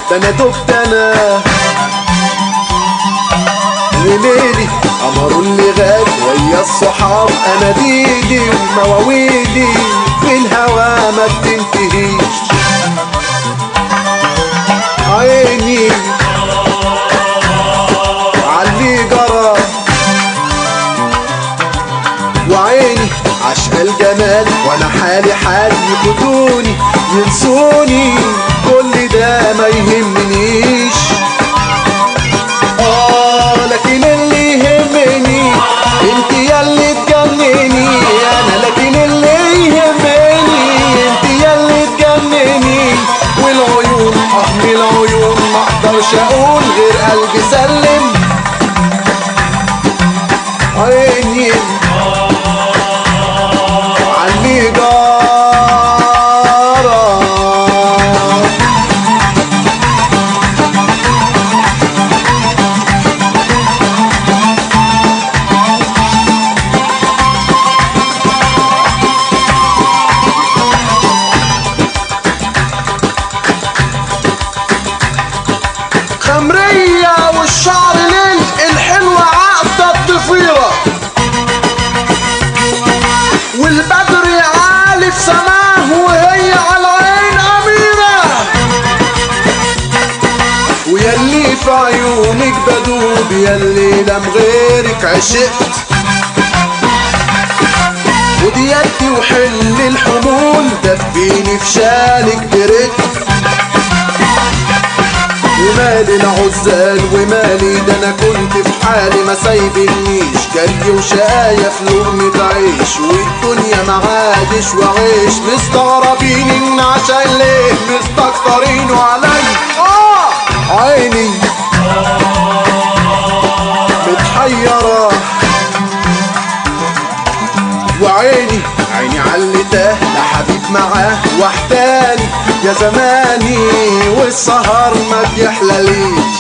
ده انا دفت انا وليلي قمر اللي غاب ويا الصحاب انا ديدي ومواويلي في الهوى ما بتنتهيش عيني علي جرى وعيني عشق الجمال وانا حالي حال يفوتوني ينسوني كل ده ما يهمنيش اه لكن اللي يهمني انت ياللي تجنني انا لكن اللي يهمني انت ياللي تجنني والعيون اه من العيون ما اقدرش اقول غير قلبي سلم عيني علي جارة خمرية والشعر ليل الحلوة عقدة الضفيرة والبدر عالي في سماه وهي على عين أميرة ويلي في عيونك بدوب يلي لم غيرك عشقت ودي يدي وحل الحمول دفيني في شالك بريت ومالي العزال ومالي ده انا كنت في حالي ما سايبنيش جري وشقايا في لقمة عيش والدنيا معادش وعيش مستغربين ان عشان ليه مستكترين علي اه عيني متحيرة وعيني عيني علي تاه لا حبيب معاه وحداني يا زماني والسهر ما بيحلاليش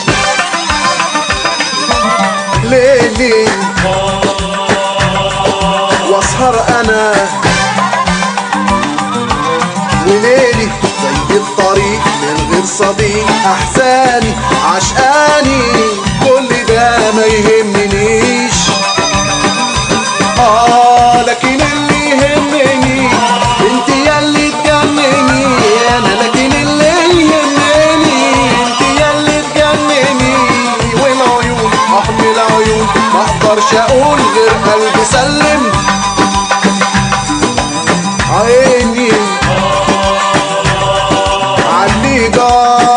ليلي واسهر انا وليلي زي الطريق من غير صديق احزاني عشقاني كل ده ما يهمنيش اه لكن اللي يهمني انت ياللي تجنني انا لكن اللي يهمني انت ياللي تجنني والعيون احمي العيون ما اقدرش اقول غير قلبي سلم عيني علي جارة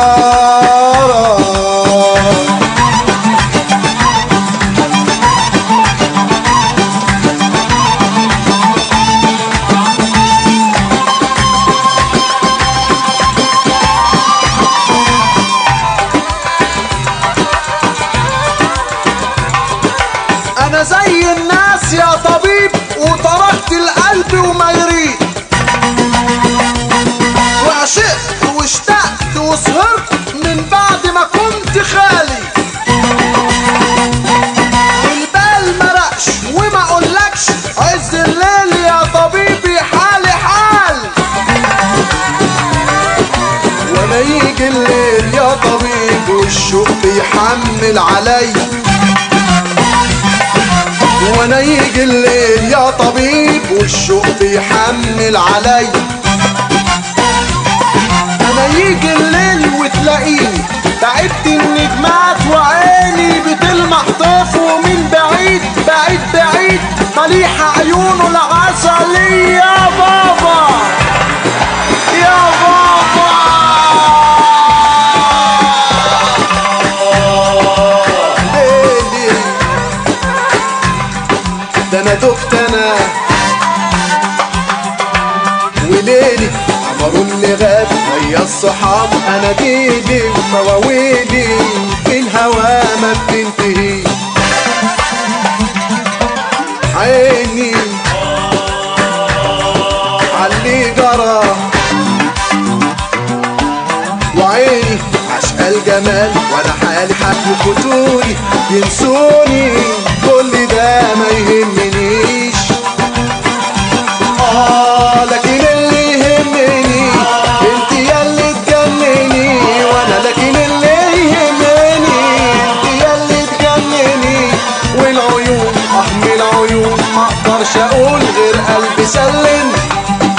انا زي الناس يا طبيب وتركت القلب وما يريد وعشقت واشتقت وسهرت من بعد ما كنت خالي والبال مرقش وما اقولكش عز الليل يا طبيبي حالي حال وانا يجي الليل يا طبيب والشوق بيحمل عليا وانا يجي الليل يا طبيب والشوق بيحمل علي انا يجي الليل وتلاقيني بعدت النجمات وعيني بتلمح طيف ومن بعيد بعيد بعيد مليحة عيونه العسلية يا بابا يا بابا ليلي ده انا دفت انا وليلي قمر اللي غاب ويا الصحاب انا ديدي ومواويلي في الهوى ما بتنتهي عيني علي جرى وعيني عشق الجمال وانا حالي حال يفوتوني ينسوني كل ده ما يهمنيش اه لكن اللي يهمني انت ياللي تجنني وانا ما اقدرش اقول غير قلبي سلم